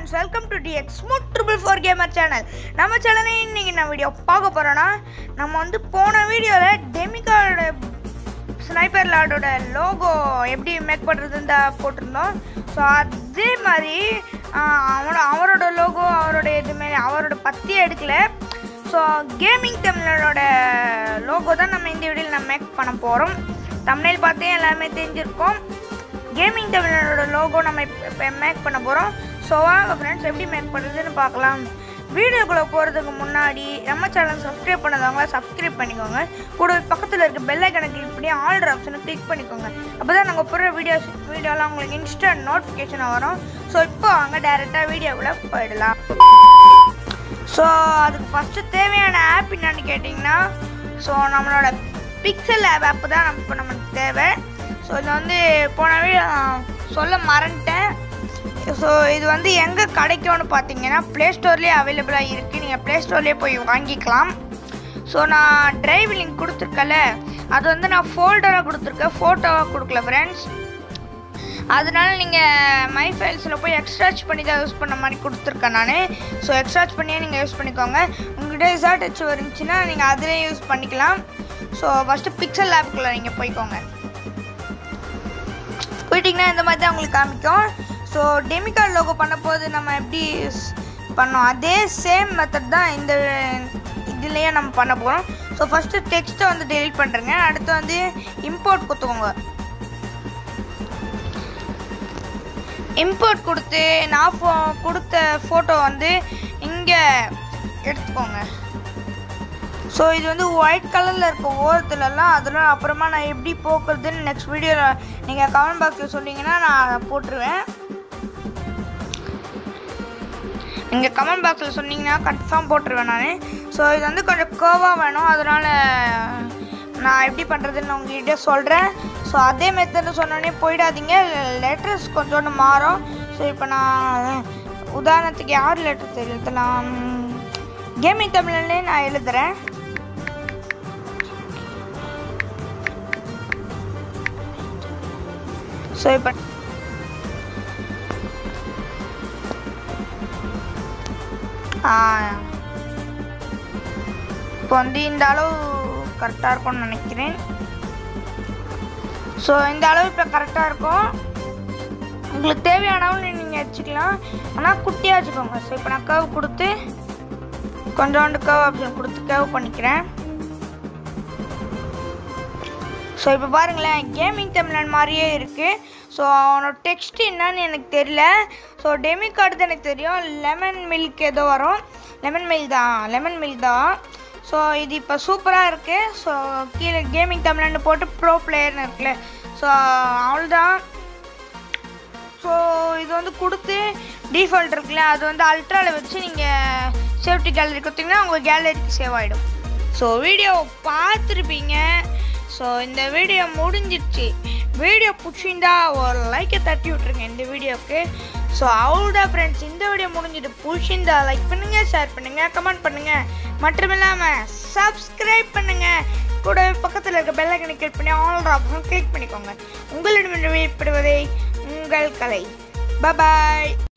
friends welcome to DX smooth triple four gamer channel நம்ம சேனலே இன்னைக்கு நான் வீடியோ பார்க்க போகிறோன்னா நம்ம வந்து போன வீடியோவில் டெமிகாவோட ஸ்னைப்பர் லார்டோட லோகோ எப்படி மேக் பண்ணுறதுன்னு தான் போட்டிருந்தோம் ஸோ அதே மாதிரி ஆஹ், அவனோட அவரோட லோகோ அவரோட எதுவுமே அவரோட பற்றியே எடுக்கல ஸோ கேமிங் தமிழரோட லோகோ தான் நம்ம இந்த வீடியோவில் நம்ம மேக் பண்ண போகிறோம் தமிழில் பார்த்தே எல்லாமே தெரிஞ்சிருக்கோம் கேமிங் தமிழரோட லோகோ நம்ம இப்போ மேக் பண்ண போகிறோம் ஸோ வாங்க ஃப்ரெண்ட்ஸ் எப்படி மேக் பண்ணுறதுன்னு பார்க்கலாம் வீடியோக்குள்ளே போகிறதுக்கு முன்னாடி நம்ம சேனல் சப்ஸ்கிரைப் பண்ணதவங்க சப்ஸ்கிரைப் பண்ணிக்கோங்க கூட பக்கத்தில் இருக்க பெல் ஐக்கனை கிளிக் பண்ணி ஆல் ஆப்ஷனை கிளிக் பண்ணிக்கோங்க அப்போ தான் நாங்கள் போடுற வீடியோஸ் வீடியோலாம் உங்களுக்கு இன்ஸ்டன்ட் நோட்டிஃபிகேஷன் வரும் ஸோ இப்போ வாங்க டேரெக்டாக வீடியோக்குள்ளே போயிடலாம் ஸோ அதுக்கு ஃபஸ்ட்டு தேவையான ஆப் என்னன்னு கேட்டிங்கன்னா ஸோ நம்மளோட பிக்சல் ஆப் ஆப் தான் நம்ம இப்போ நமக்கு தேவை ஸோ இது வந்து போன வீடியோ சொல்ல மறந்துட்டேன் ஸோ இது வந்து எங்கே கிடைக்கும்னு பார்த்தீங்கன்னா ப்ளே ஸ்டோர்லேயே அவைலபிளாக இருக்குது நீங்கள் ப்ளே ஸ்டோர்லேயே போய் வாங்கிக்கலாம் ஸோ நான் டிரைவ் லிங்க் கொடுத்துருக்கல அது வந்து நான் ஃபோல்டராக கொடுத்துருக்கேன் ஃபோட்டோவாக கொடுக்கல ஃப்ரெண்ட்ஸ் அதனால நீங்கள் மை ஃபைல்ஸில் போய் எக்ஸ்ட்ராச் பண்ணி தான் யூஸ் பண்ண மாதிரி கொடுத்துருக்கேன் நான் ஸோ எக்ஸ்ட்ராச் பண்ணியே நீங்கள் யூஸ் பண்ணிக்கோங்க உங்கள்கிட்ட இசாட் டச் இருந்துச்சுன்னா நீங்கள் அதிலே யூஸ் பண்ணிக்கலாம் ஸோ ஃபஸ்ட்டு பிக்சல் லேப்புக்குள்ளே நீங்கள் போய்க்கோங்க போயிட்டிங்கன்னா இந்த மாதிரி தான் உங்களுக்கு காமிக்கும் ஸோ டெமிகால் லோகோ பண்ணும்போது நம்ம எப்படி ஸ்- பண்ணோம் அதே சேம் மெத்தட் தான் இந்த இதுலேயே நம்ம பண்ண போகிறோம் ஸோ ஃபஸ்ட்டு டெக்ஸ்ட்டை வந்து டெலிட் பண்ணுறேங்க அடுத்து வந்து இம்போர்ட் கொடுத்துக்கோங்க இம்போர்ட் கொடுத்து நான் ஃபோ கொடுத்த ஃபோட்டோ வந்து இங்கே எடுத்துக்கோங்க ஸோ இது வந்து ஒயிட் கலரில் இருக்க ஓரத்துலலாம் அதெல்லாம் அப்புறமா நான் எப்படி போக்குறதுன்னு நெக்ஸ்ட் வீடியோவில் நீங்கள் கமெண்ட் பாக்ஸில் சொன்னீங்கன்னா நான் போட்டுருவேன் நீங்கள் கமெண்ட் பாக்ஸில் சொன்னீங்கன்னா கன்ஃபார்ம் போட்டுருவேன் நான் ஸோ இது வந்து கொஞ்சம் கோவாக வேணும் அதனால் நான் எப்படி பண்ணுறதுன்னு உங்ககிட்ட சொல்கிறேன் ஸோ அதே மெத்தட் சொன்னோடனே போயிடாதீங்க லெட்டர்ஸ் கொஞ்சோண்டு மாறும் ஸோ இப்போ நான் உதாரணத்துக்கு யார் லெட்டர் எழுதலாம் கேமிங் தமிழ்லே நான் எழுதுகிறேன் ஸோ இப்போ இப்போ வந்து இந்த அளவு கரெக்டாக இருக்கும்னு நினைக்கிறேன் ஸோ இந்த அளவு இப்போ கரெக்டாக இருக்கும் உங்களுக்கு தேவையான அளவு நீங்கள் வச்சுக்கலாம் ஆனால் குட்டியாக வச்சுக்கோங்க ஸோ இப்போ நான் கர்வ் கொடுத்து கொஞ்சோண்டு கர்வ் ஆப்ஷன் கொடுத்து கர்வ் பண்ணிக்கிறேன் ஸோ இப்போ பாருங்களேன் கேமிங் தமிழன் மாதிரியே இருக்குது ஸோ அவனோட டெக்ஸ்ட் என்னன்னு எனக்கு தெரியல ஸோ டெமி கார்டு தான் எனக்கு தெரியும் லெமன் மில்க் ஏதோ வரும் லெமன் மில்க் தான் லெமன் மில்க் தான் ஸோ இது இப்போ சூப்பராக இருக்குது ஸோ கீழே கேமிங் தமிழன் போட்டு ப்ரோ பிளேயர்னு இருக்குல்ல ஸோ அவ்வளோதான் ஸோ இது வந்து கொடுத்து டிஃபால்ட் இருக்குல்ல அது வந்து அல்ட்ராவில் வச்சு நீங்கள் சேஃப்டி கேலரி கொடுத்தீங்கன்னா உங்கள் கேலரிக்கு சேவ் ஆகிடும் ஸோ வீடியோ பார்த்துருப்பீங்க ஸோ இந்த வீடியோ முடிஞ்சிடுச்சு வீடியோ பிடிச்சிருந்தா ஒரு லைக்கை தட்டி விட்ருங்க இந்த வீடியோவுக்கு ஸோ அவ்வளோதான் ஃப்ரெண்ட்ஸ் இந்த வீடியோ முடிஞ்சிட்டு பிடிச்சிருந்தா லைக் பண்ணுங்கள் ஷேர் பண்ணுங்கள் கமெண்ட் பண்ணுங்கள் மற்றும் இல்லாமல் சப்ஸ்கிரைப் பண்ணுங்கள் கூட பக்கத்தில் இருக்க பெல் ஐக்கனை கிளிக் பண்ணி ஆல் ஆப்ஷன் கிளிக் பண்ணிக்கோங்க உங்களிடம் விடைபெறுவதை உங்கள் கலை பபாய்